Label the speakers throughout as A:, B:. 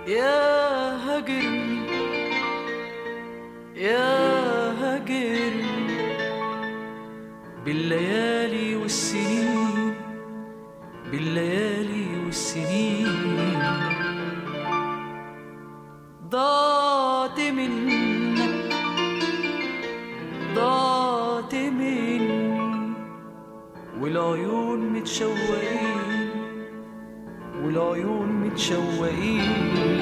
A: يا هاجرني يا هاجرني بالليالي والسنين بالليالي والسنين ضاعت منك ضاعت مني والعيون متشوقين والعيون متشوقين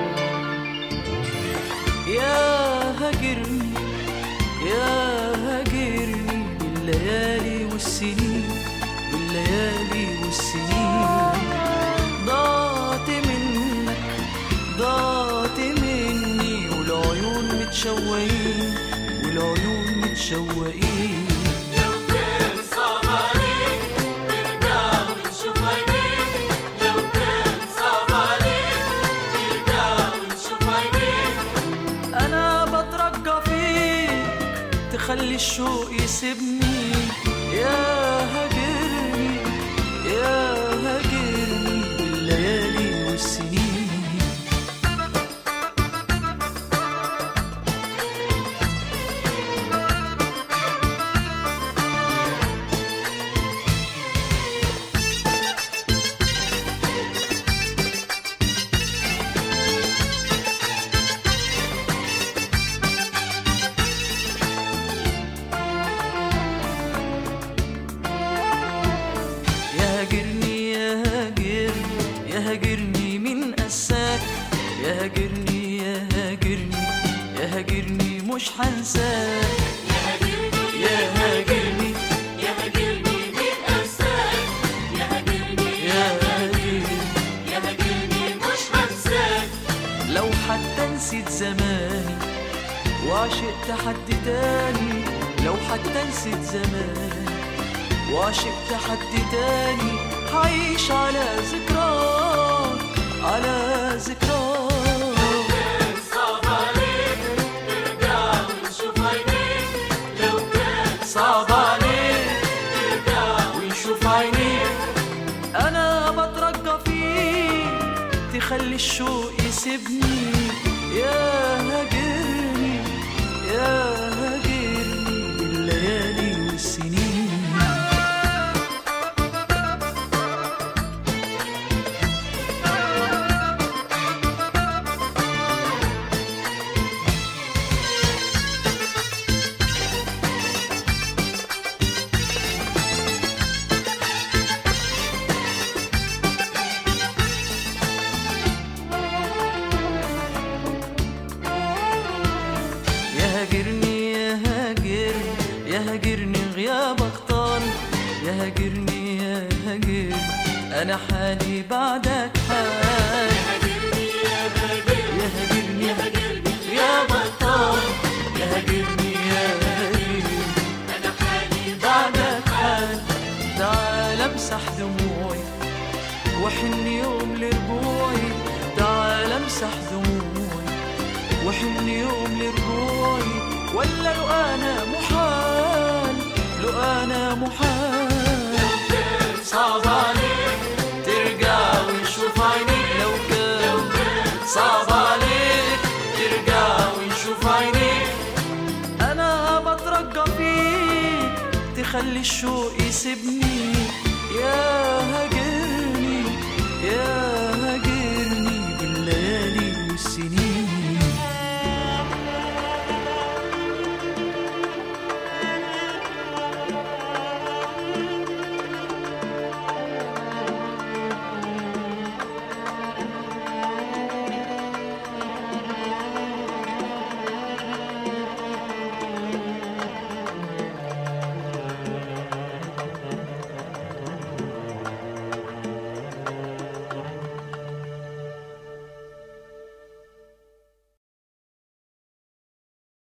A: يا هاجرني يا هاجرني بالليالي والسنين بالليالي والسنين ضاعت منك ضاعت مني والعيون متشوقين والعيون متشوقين
B: لو كان صعب عليك ترجع ونشوف عينيك لو كان صعب عليك ترجع ونشوف عينيك
A: انا بترجى فيك تخلي الشوق يسيبني يا هاجرني يا هاجرني بالليالي والسنين يا هاجرني يا هاجرني يا هاجرني من قساك يا هاجرني يا هاجرني يا هاجرني مش هنساك
B: يا هاجرني
A: يا هاجرني
B: يا هاجرني من أنساك يا هاجرني
A: يا هاجرني
B: يا هاجرني مش هنساك
A: لو حتى نسيت زماني وعشقت حد تاني لو حتى نسيت زماني وعشقت حد تاني هعيش على ذكراك على ذكراك
B: كان صعب عليك ترجع ونشوف عينيك لو كان
A: صعب عليك
B: ترجع
A: ونشوف عينيك انا بترجى فيك تخلي الشوق يسيبني يا هاجرني يا هاجرني بالليالي والسنين يا هاجرني يا هاجرني يا هاجرني غيابك طال يا هاجرني يا هاجرني انا حالي بعدك حال
B: يا هاجرني
A: يا هاجرني
B: يا هاجرني
A: غيابك طال يا هاجرني يا هاجرني
B: أنا حالي
A: بعدك حال تعال امسح دموعي وحن يوم لرجوعي تعال امسح دموعي وحن يوم لرجوعي ولا لو انا محال لو انا محال صعب عليك ترجع ونشوف عينيك لو كان صعب عليك ترجع ونشوف عينيك انا بترجى فيك تخلي الشوق يسيبني يا هاجرني يا